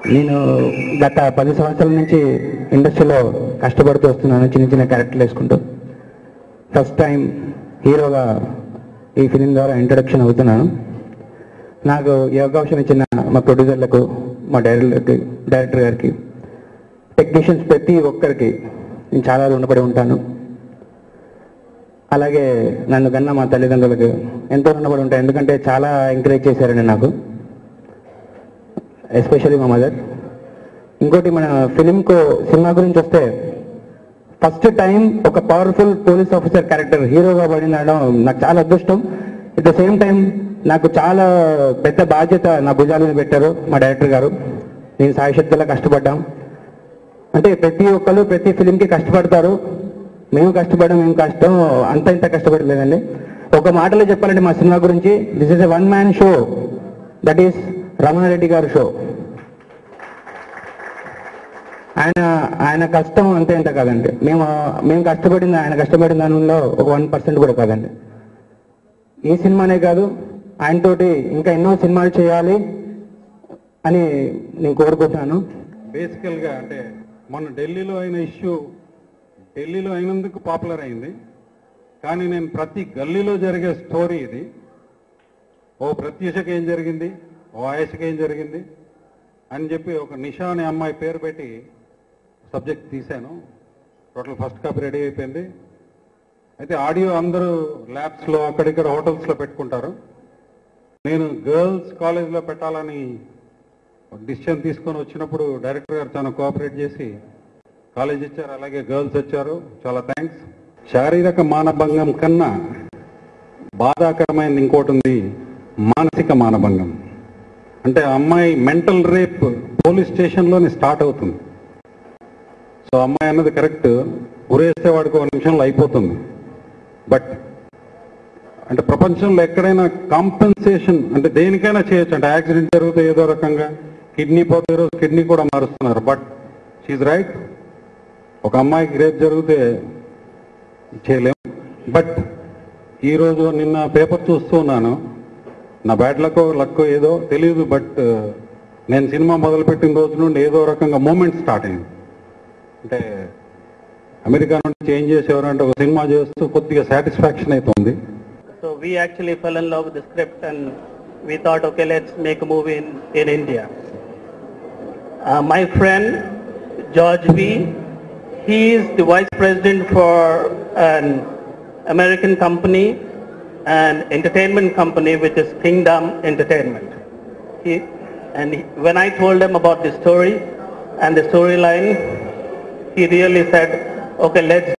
నేను గత పది సంవత్సరాల నుంచి ఇండస్ట్రీలో కష్టపడుతూ వస్తున్నాను చిన్న చిన్న క్యారెక్టర్లు వేసుకుంటూ ఫస్ట్ టైం హీరోగా ఈ ఫిలిం ద్వారా ఇంట్రడక్షన్ అవుతున్నాను నాకు ఈ అవకాశం ఇచ్చిన మా ప్రొడ్యూసర్లకు మా డైరెక్టర్కి డైరెక్టర్ గారికి టెక్నీషియన్స్ ప్రతి ఒక్కరికి నేను చాలా రుణపడి ఉంటాను అలాగే నన్ను కన్నా మా తల్లిదండ్రులకు ఎంతో రుణపడి ఉంటాను ఎందుకంటే చాలా ఎంకరేజ్ చేశారండి నాకు ఎస్పెషల్లీ మా మదర్ ఇంకోటి మన ఫిలింకు సినిమా గురించి వస్తే ఫస్ట్ టైం ఒక పవర్ఫుల్ పోలీస్ ఆఫీసర్ క్యారెక్టర్ హీరోగా పడిందడం నాకు చాలా అదృష్టం ఎట్ ద సేమ్ టైం నాకు చాలా పెద్ద బాధ్యత నా భుజాల మీద పెట్టారు మా డైరెక్టర్ గారు నేను సాయశక్తిలా కష్టపడ్డాం అంటే ప్రతి ఒక్కరు ప్రతి ఫిలింకి కష్టపడతారు మేము కష్టపడడం మేము కష్టం అంత ఇంత కష్టపడలేదండి ఒక మాటలో చెప్పాలంటే మా సినిమా గురించి this is a one man show that is Ramanareddy గారి షో ఆయన ఆయన కష్టం అంతే ఇంత కాదండి మేము మేము కష్టపడింది ఆయన కష్టపడిన దానిలో ఒక వన్ పర్సెంట్ కూడా కాదండి ఈ సినిమానే కాదు ఆయనతోటి ఇంకా ఎన్నో సినిమాలు చేయాలి అని నేను కోరుకుంటున్నాను బేసికల్గా అంటే మొన్న ఢిల్లీలో అయిన ఇష్యూ ఢిల్లీలో అయినందుకు పాపులర్ అయింది కానీ నేను ప్రతి గల్లీలో జరిగే స్టోరీ ఇది ఓ ప్రత్యూషకి ఏం జరిగింది ఓ ఆయేషకి ఏం జరిగింది అని చెప్పి ఒక నిషా అనే అమ్మాయి పేరు పెట్టి సబ్జెక్ట్ తీశాను టోటల్ ఫస్ట్ కాపీ రెడీ అయిపోయింది అయితే ఆడియో అందరూ ల్యాబ్స్లో అక్కడిక్కడ హోటల్స్లో పెట్టుకుంటారు నేను గర్ల్స్ కాలేజ్లో పెట్టాలని డిసిషన్ తీసుకొని వచ్చినప్పుడు డైరెక్టర్ గారు చాలా కోఆపరేట్ చేసి కాలేజ్ ఇచ్చారు అలాగే గర్ల్స్ వచ్చారు చాలా థ్యాంక్స్ శారీరక మానభంగం కన్నా బాధాకరమైనది ఇంకోటి ఉంది మానసిక మానభంగం అంటే ఆ అమ్మాయి మెంటల్ రేప్ పోలీస్ స్టేషన్లోనే స్టార్ట్ అవుతుంది సో అమ్మాయి అన్నది కరెక్ట్ ఉరేస్తే వాడికి ఒక నిమిషంలో అయిపోతుంది బట్ అంటే ప్రపంచంలో ఎక్కడైనా కాంపెన్సేషన్ అంటే దేనికైనా చేయొచ్చు అంటే యాక్సిడెంట్ జరిగితే ఏదో రకంగా కిడ్నీ పోతే రోజు కిడ్నీ కూడా మారుస్తున్నారు బట్ షీజ్ రైట్ ఒక అమ్మాయికి రేపు జరిగితే చేయలేం బట్ ఈరోజు నిన్న పేపర్ చూస్తూ ఉన్నాను నా బ్యాడ్ లక్ లక్ ఏదో తెలియదు బట్ నేను సినిమా మొదలుపెట్టిన రోజు నుండి ఏదో రకంగా మూమెంట్ స్టార్ట్ అయింది అంటే అమెరికా నుండి చేంజ్ చేసేవారు అంటే ఒక సినిమా చేస్తూ కొద్దిగా సాటిస్ఫాక్షన్ అవుతుంది So we actually fell in love with the script and we thought, okay, let's make a movie in, in India. Uh, my friend, George V, he is the vice president for an American company, an entertainment company which is Kingdom Entertainment. He, and he, when I told him about the story and the storyline, he really said, okay, let's